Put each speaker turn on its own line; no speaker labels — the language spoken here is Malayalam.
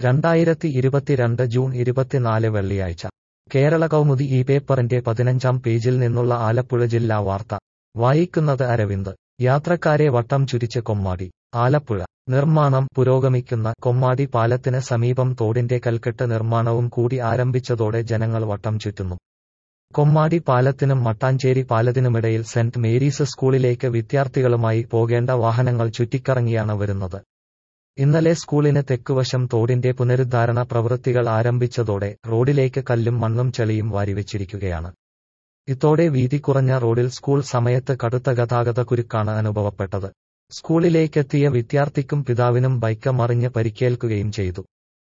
രണ്ടായിരത്തി ഇരുപത്തിരണ്ട് ജൂൺ ഇരുപത്തിനാല് വെള്ളിയാഴ്ച കേരള കൗമുദി ഈ പേപ്പറിന്റെ പതിനഞ്ചാം പേജിൽ നിന്നുള്ള ആലപ്പുഴ ജില്ലാ വാർത്ത വായിക്കുന്നത് അരവിന്ദ് യാത്രക്കാരെ വട്ടം ചുരിച്ച് കൊമ്മാടി ആലപ്പുഴ നിർമ്മാണം പുരോഗമിക്കുന്ന കൊമ്മാടി പാലത്തിന് സമീപം തോടിന്റെ കൽക്കെട്ട് നിർമ്മാണവും കൂടി ആരംഭിച്ചതോടെ ജനങ്ങൾ വട്ടം ചുറ്റുന്നു കൊമ്മാടി പാലത്തിനും മട്ടാഞ്ചേരി പാലത്തിനുമിടയിൽ സെന്റ് മേരീസ് സ്കൂളിലേക്ക് വിദ്യാർത്ഥികളുമായി പോകേണ്ട വാഹനങ്ങൾ ചുറ്റിക്കറങ്ങിയാണ് വരുന്നത് ഇന്നലെ സ്കൂളിന് തെക്കുവശം തോടിന്റെ പുനരുദ്ധാരണ പ്രവൃത്തികൾ ആരംഭിച്ചതോടെ റോഡിലേക്ക് കല്ലും മണ്ണും ചെളിയും വാരിവെച്ചിരിക്കുകയാണ് ഇതോടെ വീതി കുറഞ്ഞ റോഡിൽ സ്കൂൾ സമയത്ത് കടുത്ത ഗതാഗത കുരുക്കാണ് അനുഭവപ്പെട്ടത് സ്കൂളിലേക്കെത്തിയ വിദ്യാർത്ഥിക്കും പിതാവിനും ബൈക്ക് മറിഞ്ഞ് പരിക്കേൽക്കുകയും ചെയ്തു